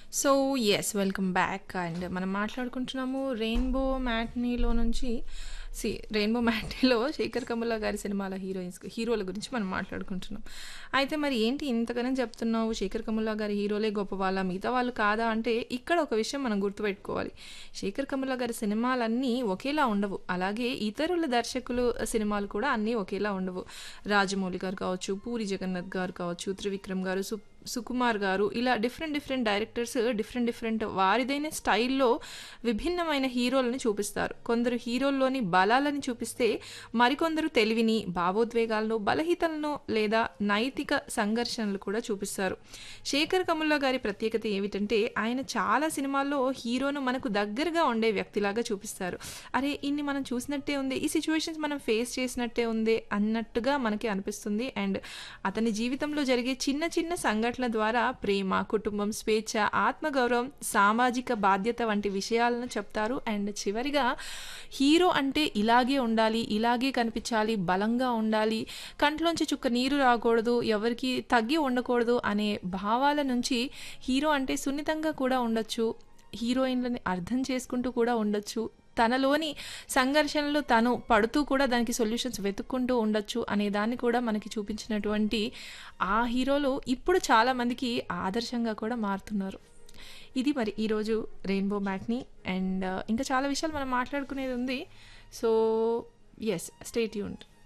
so yes welcome back and మనం మాట్లాడుకుంటున్నాము rainbow మ్యాట్నీలో నుంచి సి రెయిన్బో మ్యాట్నీలో శేఖర్ కమల గారి సినిమాల హీరోయిన్స్ హీరోల గురించి మనం మాట్లాడుకుంటున్నాం అయితే మరి ఏంటి ఇంతగానే చెప్తున్నావు శేఖర్ కమల గారి హీరోలే గొప్ప వాళ్ళ మిగతా వాళ్ళు కాదా అంటే ఇక్కడ ఒక విషయం మనం గుర్తుపెట్టుకోవాలి శేఖర్ కమల గారి సినిమాలన్నీ ఒకేలా ఉండవు అలాగే ఇతరుల దర్శకులు సినిమాలు కూడా అన్నీ ఒకేలా ఉండవు రాజమౌళి గారు కావచ్చు పూరి జగన్నాథ్ గారు కావచ్చు త్రివిక్రమ్ గారు సు సుకుమార్ గారు ఇలా different different directors different different వారిదైన స్టైల్లో విభిన్నమైన హీరోలను చూపిస్తారు కొందరు హీరోల్లోని బలాలని చూపిస్తే మరికొందరు తెలివిని భావోద్వేగాలను బలహీతలను లేదా నైతిక సంఘర్షణలు కూడా చూపిస్తారు శేఖర్ కముల్లా గారి ప్రత్యేకత ఏమిటంటే ఆయన చాలా సినిమాల్లో హీరోను మనకు దగ్గరగా ఉండే వ్యక్తిలాగా చూపిస్తారు అరే ఇన్ని మనం చూసినట్టే ఉంది ఈ సిచ్యువేషన్స్ మనం ఫేస్ చేసినట్టే ఉంది అన్నట్టుగా మనకి అనిపిస్తుంది అండ్ అతని జీవితంలో జరిగే చిన్న చిన్న సంఘటనల ద్వారా ప్రేమ కుటుంబం స్వేచ్ఛ ఆత్మగౌరవం సామాజిక బాధ్యత వంటి విషయాలను చెప్తారు అండ్ చివరిగా హీరో అంటే ఇలాగే ఉండాలి ఇలాగే కనిపించాలి బలంగా ఉండాలి కంట్లోంచి చుక్క నీరు రాకూడదు ఎవరికి తగ్గి ఉండకూడదు అనే భావాల నుంచి హీరో అంటే సున్నితంగా కూడా ఉండొచ్చు హీరోయిన్లని అర్థం చేసుకుంటూ కూడా ఉండొచ్చు తనలోని సంఘర్షణలు తను పడుతూ కూడా దానికి సొల్యూషన్స్ వెతుక్కుంటూ ఉండొచ్చు అనే దాన్ని కూడా మనకి చూపించినటువంటి ఆ హీరోలు ఇప్పుడు చాలామందికి ఆదర్శంగా కూడా మారుతున్నారు ఇది మరి ఈరోజు రెయిన్బో మ్యాట్ని అండ్ ఇంకా చాలా విషయాలు మనం మాట్లాడుకునేది ఉంది సో ఎస్ స్టేట్ యూంట్